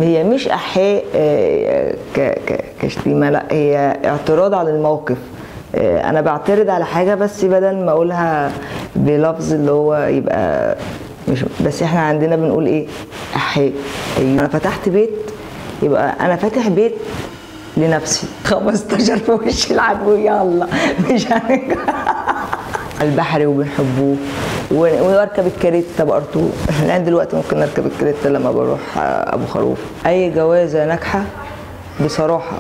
هي مش احياء آه، ك- ك- كشتيمه لا هي اعتراض على الموقف آه، انا بعترض على حاجه بس بدل ما اقولها بلفظ اللي هو يبقى مش بس احنا عندنا بنقول ايه احياء أيوة. انا فتحت بيت يبقى انا فاتح بيت لنفسي 15 في وش العدو يلا مش هنك البحري وبنحبوه و- واركب الكاريتا برضه لان دلوقتي ممكن اركب الكاريتا لما بروح آه، ابو خروف اي جوازه ناجحه بصراحه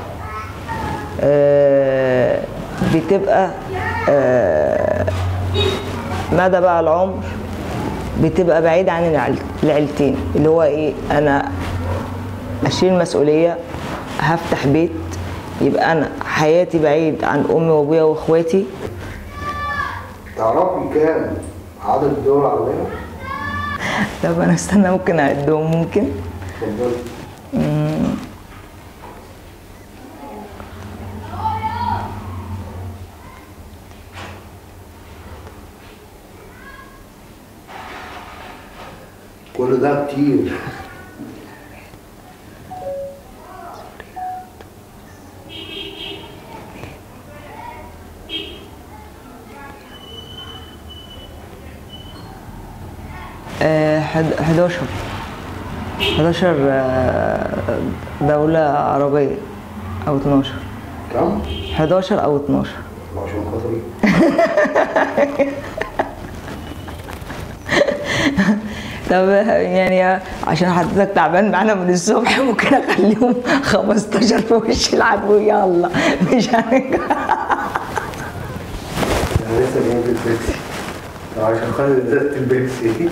آه، بتبقى آه، مدى بقى العمر بتبقى بعيد عن العيل- العيلتين اللي هو ايه انا اشيل مسؤوليه هفتح بيت يبقى انا حياتي بعيد عن امي وابويا واخواتي تعرفي كام عدد الدول العربية؟ طب انا استنى ممكن اعدهم ممكن اتفضلي كل ده كتير آه، حد- 11 11 آه، دولة عربية أو 12 كم؟ 11 أو 12 عشان خاطري طب يعني عشان حضرتك تعبان معانا من الصبح ممكن أخليهم 15 في وش العدو يلا مش هنك انا لسه جايب البيبسي طب عشان خاطر ازازة البيبسي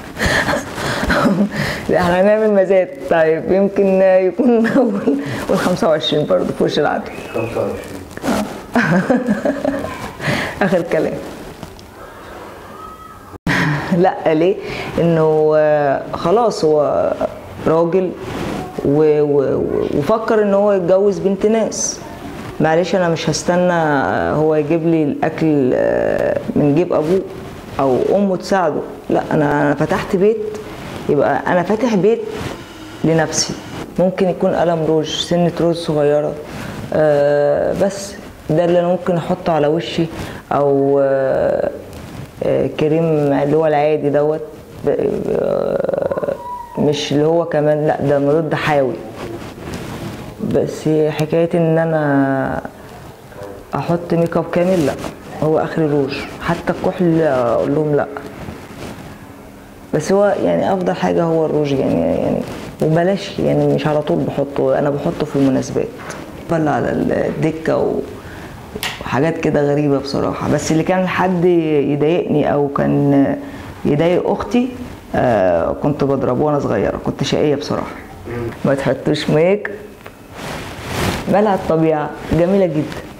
لا، احنا هنعمل مزاد طيب يمكن يكون أول قول 25 برضه في وش العدو 25 اخر كلام لا ليه انه آه، خلاص هو راجل و- و- و- وفكر ان هو يتجوز بنت ناس معلش انا مش هستنى هو يجيب لي الاكل آه، من جيب ابوه او امه تساعده لا انا انا فتحت بيت يبقى انا فاتح بيت لنفسي ممكن يكون قلم روج سنة روج صغيرة آه، بس ده اللي انا ممكن احطه على وشي او آه، آه، كريم اللي هو العادي دوت ب- آه، مش اللي هو كمان لا ده مضاد حيوي بس حكاية ان انا احط ميك اب كامل لا هو اخري روج حتى الكحل اقول لهم لا بس هو يعني افضل حاجه هو الروج يعني يعني وبلاش يعني مش على طول بحطه انا بحطه في المناسبات بطلع على الدكه و- وحاجات كده غريبه بصراحه بس اللي كان حد يضايقني او كان يضايق اختي آه كنت بضربه وانا صغيره كنت شقيه بصراحه ما تحطوش ميك مالها الطبيعه جميله جدا